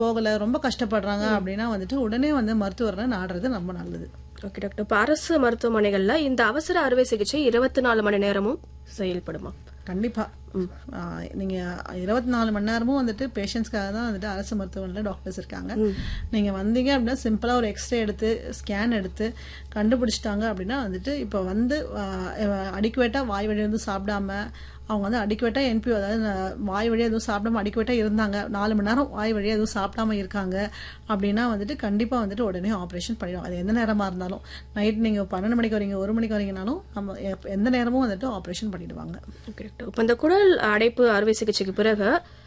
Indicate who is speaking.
Speaker 1: போகல ரொம்ப கஷ்டப்படுறாங்க அப்படின்னா வந்துட்டு உடனே வந்து மருத்துவரை நாடுறது ரொம்ப நல்லது
Speaker 2: ஓகே டாக்டர் இப்போ அரசு மருத்துவமனைகள்ல இந்த அவசர அறுவை சிகிச்சை இருபத்தி நாலு மணி நேரமும் செயல்படுமா
Speaker 1: கண்டிப்பா ஆ, நீங்க இருபத்தி நாலு மணி நேரமும் வந்துட்டு பேஷண்ட்ஸ்க்காக தான் வந்துட்டு அரசு மருத்துவமனையில் டாக்டர்ஸ் இருக்காங்க நீங்க வந்தீங்க அப்படின்னா சிம்பிளா ஒரு எக்ஸ்ரே எடுத்து ஸ்கேன் எடுத்து கண்டுபிடிச்சிட்டாங்க அப்படின்னா வந்துட்டு இப்போ வந்து அடிக்குவேட்டா வாய் வழி வந்து சாப்பிடாம அவங்க வந்து அடிக்குவேட்டா என்பிஓ அதாவது ந- வாய் வழியா எதுவும் சாப்பிடாம அடிக்குவேட்டா இருந்தாங்க நாலு மணி நேரம் வாய் வழியா எதுவும் சாப்பிடாம இருக்காங்க அப்படின்னா வந்துட்டு கண்டிப்பா வந்துட்டு உடனே ஆப்ரேஷன் பண்ணிடும் அது எந்த நேரமா இருந்தாலும் நைட் நீங்க பன்னெண்டு மணிக்கு வரீங்க ஒரு மணிக்கு வரீங்கனாலும் நம்ம எப்ப- எந்த நேரமும் வந்துட்டு ஆப்ரேஷன் பண்ணிடுவாங்க
Speaker 2: ஓகே டாக்டர் இப்போ இந்த குடல் அடைப்பு அறுவை சிகிச்சைக்கு பிறகு